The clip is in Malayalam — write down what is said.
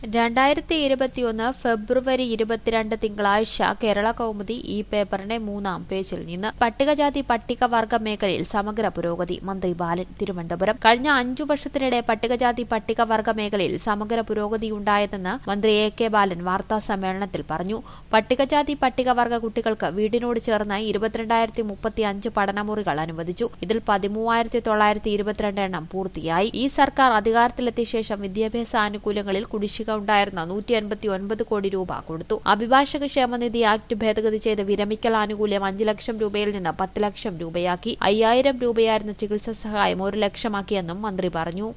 രണ്ടായിരത്തി ഇരുപത്തിയൊന്ന് ഫെബ്രുവരി ഇരുപത്തിരണ്ട് തിങ്കളാഴ്ച കേരള കൗമുദി ഈ പേപ്പറിന്റെ മൂന്നാം പേജിൽ നിന്ന് പട്ടികജാതി പട്ടികവർഗ മേഖലയിൽ സമഗ്ര പുരോഗതി മന്ത്രി ബാലൻ തിരുവനന്തപുരം കഴിഞ്ഞ അഞ്ചു വർഷത്തിനിടെ പട്ടികജാതി പട്ടികവർഗ മേഖലയിൽ സമഗ്ര പുരോഗതിയുണ്ടായതെന്ന് മന്ത്രി എ കെ ബാലൻ വാർത്താ സമ്മേളനത്തിൽ പറഞ്ഞു പട്ടികജാതി പട്ടികവർഗ കുട്ടികൾക്ക് വീടിനോട് ചേർന്ന് ഇരുപത്തിരണ്ടായിരത്തി മുപ്പത്തി അഞ്ച് പഠനമുറികൾ അനുവദിച്ചു ഇതിൽ പതിമൂവായിരത്തി തൊള്ളായിരത്തി ഇരുപത്തിരണ്ട് എണ്ണം പൂർത്തിയായി ഈ സർക്കാർ അധികാരത്തിലെത്തിയ ശേഷം വിദ്യാഭ്യാസ ആനുകൂല്യങ്ങളിൽ കുടിശ്ശിക ഉണ്ടായിരുന്ന നൂറ്റി അൻപത്തി ഒൻപത് കോടി രൂപ കൊടുത്തു അഭിഭാഷക ക്ഷേമനിധി ആക്ട് ഭേദഗതി ചെയ്ത് വിരമിക്കൽ ആനുകൂല്യം അഞ്ച് ലക്ഷം രൂപയിൽ നിന്ന് പത്ത് ലക്ഷം രൂപയാക്കി അയ്യായിരം രൂപയായിരുന്ന ചികിത്സാ സഹായം ഒരു ലക്ഷമാക്കിയെന്നും മന്ത്രി പറഞ്ഞു